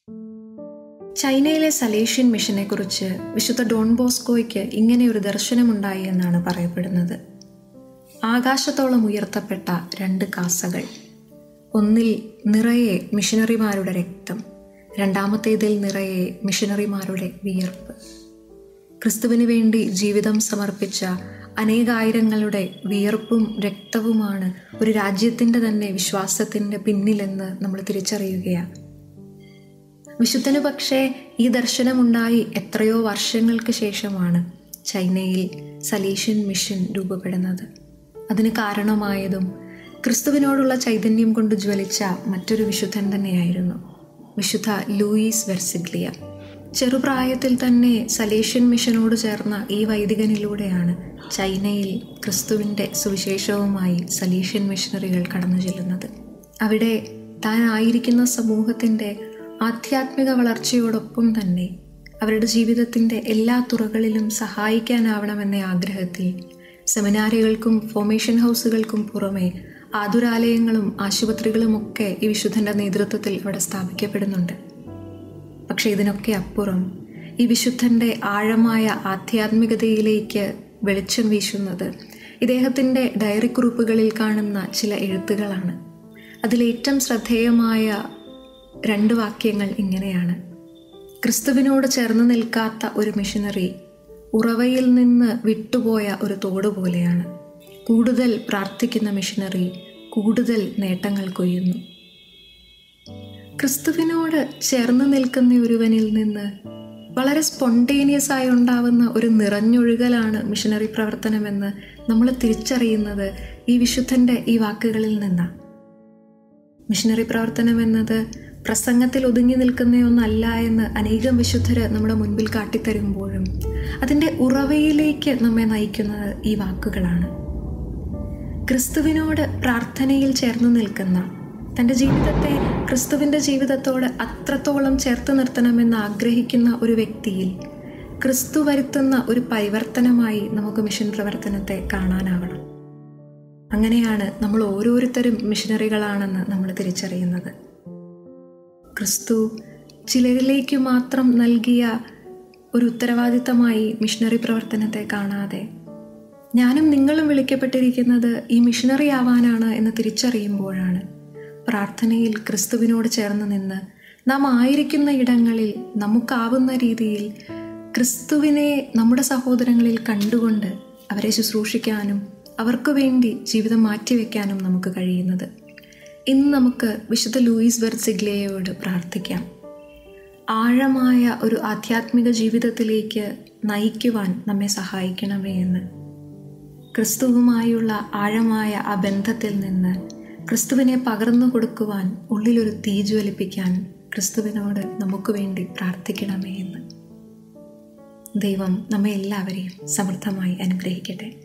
ചൈനയിലെ സലേഷ്യൻ മിഷനെക്കുറിച്ച് വിശുദ്ധ ഡോൺ ബോസ്കോയ്ക്ക് ഇങ്ങനെ ഒരു ദർശനമുണ്ടായി എന്നാണ് പറയപ്പെടുന്നത് ആകാശത്തോളം ഉയർത്തപ്പെട്ട രണ്ട് കാസകൾ ഒന്നിൽ നിറയെ മിഷനറിമാരുടെ രക്തം രണ്ടാമത്തേതിൽ നിറയെ മിഷനറിമാരുടെ വിയർപ്പ് ക്രിസ്തുവിന് വേണ്ടി ജീവിതം സമർപ്പിച്ച അനേകായിരങ്ങളുടെ വിയർപ്പും രക്തവുമാണ് ഒരു രാജ്യത്തിൻ്റെ തന്നെ വിശ്വാസത്തിൻ്റെ പിന്നിലെന്ന് നമ്മൾ തിരിച്ചറിയുകയാണ് വിശുദ്ധന് പക്ഷേ ഈ ദർശനമുണ്ടായി എത്രയോ വർഷങ്ങൾക്ക് ശേഷമാണ് ചൈനയിൽ സലീഷ്യൻ മിഷൻ രൂപപ്പെടുന്നത് അതിന് കാരണമായതും ക്രിസ്തുവിനോടുള്ള ചൈതന്യം കൊണ്ട് ജ്വലിച്ച മറ്റൊരു വിശുദ്ധൻ തന്നെയായിരുന്നു വിശുദ്ധ ലൂയിസ് വെർസിഗ്ലിയ ചെറുപ്രായത്തിൽ തന്നെ സലേഷ്യൻ മിഷനോട് ചേർന്ന ഈ വൈദികനിലൂടെയാണ് ചൈനയിൽ ക്രിസ്തുവിൻ്റെ സുവിശേഷവുമായി സലീഷ്യൻ മിഷനറികൾ കടന്നു ചെല്ലുന്നത് അവിടെ താൻ ആയിരിക്കുന്ന സമൂഹത്തിൻ്റെ ആധ്യാത്മിക വളർച്ചയോടൊപ്പം തന്നെ അവരുടെ ജീവിതത്തിൻ്റെ എല്ലാ തുറകളിലും സഹായിക്കാനാവണമെന്ന ആഗ്രഹത്തിൽ സെമിനാരികൾക്കും ഫോമേഷൻ ഹൗസുകൾക്കും പുറമെ ആതുരാലയങ്ങളും ആശുപത്രികളുമൊക്കെ ഈ വിശുദ്ധൻ്റെ നേതൃത്വത്തിൽ അവിടെ സ്ഥാപിക്കപ്പെടുന്നുണ്ട് പക്ഷെ ഇതിനൊക്കെ അപ്പുറം ഈ വിശുദ്ധൻ്റെ ആഴമായ ആധ്യാത്മികതയിലേക്ക് വെളിച്ചം വീശുന്നത് ഇദ്ദേഹത്തിൻ്റെ ഡയറി കുറിപ്പുകളിൽ കാണുന്ന ചില എഴുത്തുകളാണ് അതിലേറ്റവും ശ്രദ്ധേയമായ രണ്ട് വാക്യങ്ങൾ ഇങ്ങനെയാണ് ക്രിസ്തുവിനോട് ചേർന്ന് നിൽക്കാത്ത ഒരു മിഷനറി ഉറവയിൽ നിന്ന് വിട്ടുപോയ ഒരു തോട് പോലെയാണ് കൂടുതൽ പ്രാർത്ഥിക്കുന്ന മിഷനറി കൂടുതൽ നേട്ടങ്ങൾ കൊയ്യുന്നു ക്രിസ്തുവിനോട് ചേർന്ന് നിൽക്കുന്ന ഒരുവനിൽ നിന്ന് വളരെ സ്പോണ്ടേനിയസ് ആയി ഉണ്ടാവുന്ന ഒരു നിറഞ്ഞൊഴുകലാണ് മിഷനറി പ്രവർത്തനമെന്ന് നമ്മൾ തിരിച്ചറിയുന്നത് ഈ വിശുദ്ധൻ്റെ ഈ വാക്കുകളിൽ നിന്നാണ് മിഷനറി പ്രവർത്തനം എന്നത് പ്രസംഗത്തിൽ ഒതുങ്ങി നിൽക്കുന്ന ഒന്നല്ല എന്ന് അനേകം വിശുദ്ധര് നമ്മുടെ മുൻപിൽ കാട്ടിത്തരുമ്പോഴും അതിൻ്റെ ഉറവയിലേക്ക് നമ്മെ നയിക്കുന്നത് ഈ വാക്കുകളാണ് ക്രിസ്തുവിനോട് പ്രാർത്ഥനയിൽ ചേർന്ന് നിൽക്കുന്ന തൻ്റെ ജീവിതത്തെ ക്രിസ്തുവിൻ്റെ ജീവിതത്തോട് അത്രത്തോളം ചേർത്ത് നിർത്തണമെന്ന് ആഗ്രഹിക്കുന്ന ഒരു വ്യക്തിയിൽ ക്രിസ്തു വരുത്തുന്ന ഒരു പരിവർത്തനമായി നമുക്ക് മിഷൻ പ്രവർത്തനത്തെ കാണാനാവണം അങ്ങനെയാണ് നമ്മൾ ഓരോരുത്തരും മിഷനറികളാണെന്ന് നമ്മൾ തിരിച്ചറിയുന്നത് ക്രിസ്തു ചിലരിലേക്ക് മാത്രം നൽകിയ ഒരു ഉത്തരവാദിത്തമായി മിഷനറി പ്രവർത്തനത്തെ കാണാതെ ഞാനും നിങ്ങളും വിളിക്കപ്പെട്ടിരിക്കുന്നത് ഈ മിഷനറി ആവാനാണ് എന്ന് തിരിച്ചറിയുമ്പോഴാണ് പ്രാർത്ഥനയിൽ ക്രിസ്തുവിനോട് ചേർന്ന് നിന്ന് നാം ആയിരിക്കുന്ന ഇടങ്ങളിൽ നമുക്കാവുന്ന രീതിയിൽ ക്രിസ്തുവിനെ നമ്മുടെ സഹോദരങ്ങളിൽ കണ്ടുകൊണ്ട് അവരെ ശുശ്രൂഷിക്കാനും അവർക്ക് വേണ്ടി ജീവിതം മാറ്റിവെക്കാനും നമുക്ക് കഴിയുന്നത് ഇന്ന് നമുക്ക് വിശുദ്ധ ലൂയിസ് വെർസിഗ്ലേയോട് പ്രാർത്ഥിക്കാം ആഴമായ ഒരു ആധ്യാത്മിക ജീവിതത്തിലേക്ക് നയിക്കുവാൻ നമ്മെ സഹായിക്കണമേ എന്ന് ക്രിസ്തുവുമായുള്ള ആഴമായ ആ ബന്ധത്തിൽ നിന്ന് ക്രിസ്തുവിനെ പകർന്നു കൊടുക്കുവാൻ ഉള്ളിലൊരു തീ ജ്വലിപ്പിക്കാൻ ക്രിസ്തുവിനോട് നമുക്ക് വേണ്ടി പ്രാർത്ഥിക്കണമേ എന്ന് ദൈവം നമ്മെ എല്ലാവരെയും സമൃദ്ധമായി അനുഗ്രഹിക്കട്ടെ